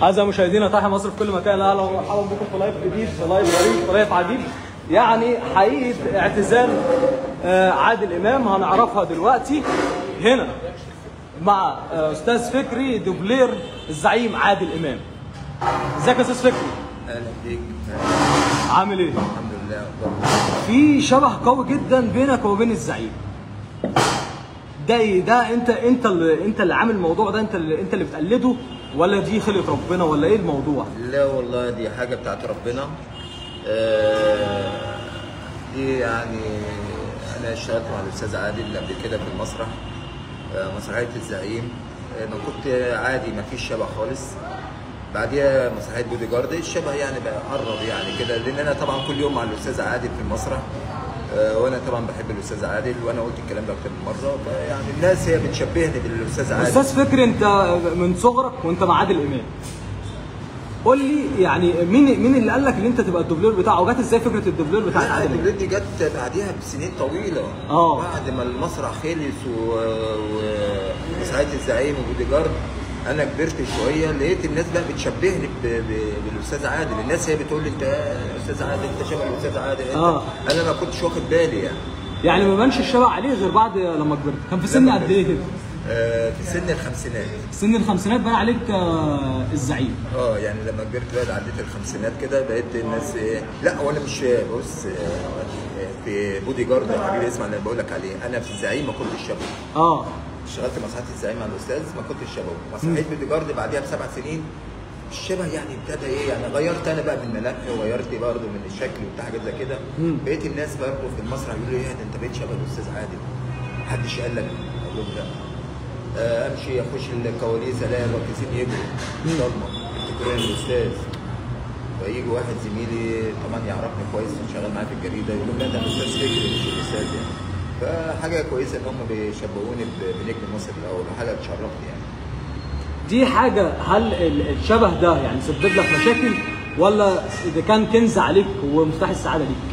أعزائي مشاهدينا تحيا مصر في كل مكان أهلا ومرحبا بكم في لايف جديد في لايف غريب في لايف عجيب يعني حقيقة اعتزال آه، عادل إمام هنعرفها دلوقتي هنا مع آه، أستاذ فكري دوبلير الزعيم عادل إمام ازيك يا أستاذ فكري اهلا بيك عامل إيه؟ الحمد لله أخبارك؟ في شبه قوي جدا بينك وبين الزعيم ده ايه ده انت انت اللي انت اللي عامل الموضوع ده انت اللي انت اللي بتقلده ولا دي خلقه ربنا ولا ايه الموضوع لا والله دي حاجه بتاعت ربنا آه، دي يعني انا اشتغلت مع الاستاذ عادل قبل كده في المسرح آه، مسرحيه الزعيم آه، انا كنت عادي ما فيش شبه خالص بعديها مسرحيه بودي جارد الشبه يعني بقى قرب يعني كده لان انا طبعا كل يوم مع الاستاذ عادل في المسرح آه، وانا طبعا بحب الاستاذ عادل وانا قلت الكلام ده اكتر من مره يعني الناس هي بتشبهني بالاستاذ عادل استاذ فكري انت من صغرك وانت مع عادل امام قول لي يعني مين مين اللي قال لك ان انت تبقى الدوبلير بتاعه جت ازاي فكره الدوبلير بتاع لا عادل امام الولاد دي جت بعديها بسنين طويله آه. بعد ما المسرح خلص و- ومسرحيه الزعيم وبودي جارد انا كبرت شويه لقيت الناس بقى بتشبهني ب- ب- بالاستاذ عادل الناس هي بتقول لي انت يا استاذ عادل انت شبه الاستاذ عادل انت آه. انا ما كنتش واخد بالي يعني يعني ما بانش الشبه عليه غير بعد لما كبرت كان في سن لما قد ايه كده آه، في سن الخمسينات سن الخمسينات بان عليك آه، الزعيم اه يعني لما كبرت بقى عديت الخمسينات كده بقيت الناس ايه لا وانا مش بص آه، في بودي جارد يا حبيبي اسمع اللي بقول لك عليه انا في الزعيم ما كنتش شبهه اه اشتغلت مسرحيه الزعيم مع الاستاذ ما كنتش شبهه مسرحيه بودي جارد بعديها بسبع سنين الشبه يعني ابتدى ايه يعني غيرت انا بقى من الملامح وغيرت برضه من الشكل وبتاع حاجات زي كده مم. بقيت الناس برضه في المسرح يقولوا ايه ده انت بقيت شبه الاستاذ عادل محدش قال لك اقول لهم لا آه، امشي اخش الكواليس الاقي الراقصين يجروا ضلمه يفتكروني الاستاذ فيجي واحد زميلي طبعا يعرفني كويس شغال معايا في الجريده يقول لهم لا ده انا استاذ فكري مش الاستاذ يعني فحاجه كويسه ان هم بيشبهوني ب- بنجم مصر الاول وحاجه تشرفني يعني دي حاجة هل ال- الشبه ده يعني سبب لك مشاكل ولا ده كان كنز عليك ومفتاح السعادة ليك؟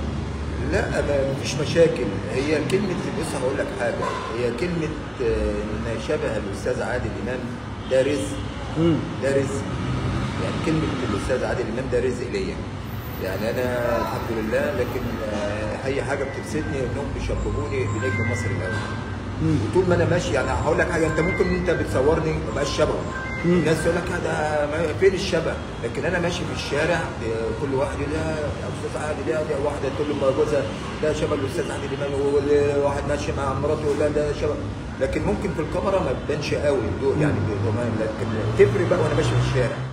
لا ما مفيش مشاكل هي كلمة بص هقول لك حاجة هي كلمة آه، إن شبه الأستاذ عادل إمام ده رزق امم ده رزق يعني كلمة الأستاذ عادل إمام ده رزق ليا يعني أنا الحمد لله لكن آه، أي حاجة بتبسطني إنهم بيشبهوني بنجم مصر الأول مم. وطول ما انا ماشي يعني هقول لك حاجه انت ممكن انت بتصورني ما بقاش شبهه مم. الناس تقول لك ده ما- فين الشبه لكن انا ماشي في الشارع آه، كل واحد يقول يا استاذ عادل يا دي واحده تقول له جوزها ده شبه الاستاذ عادل امام وواحد ماشي مع مراته يقول لها ده شبه لكن ممكن في الكاميرا ما تبانش قوي دول يعني بيبقوا- لكن تفرق بقى وانا ماشي في الشارع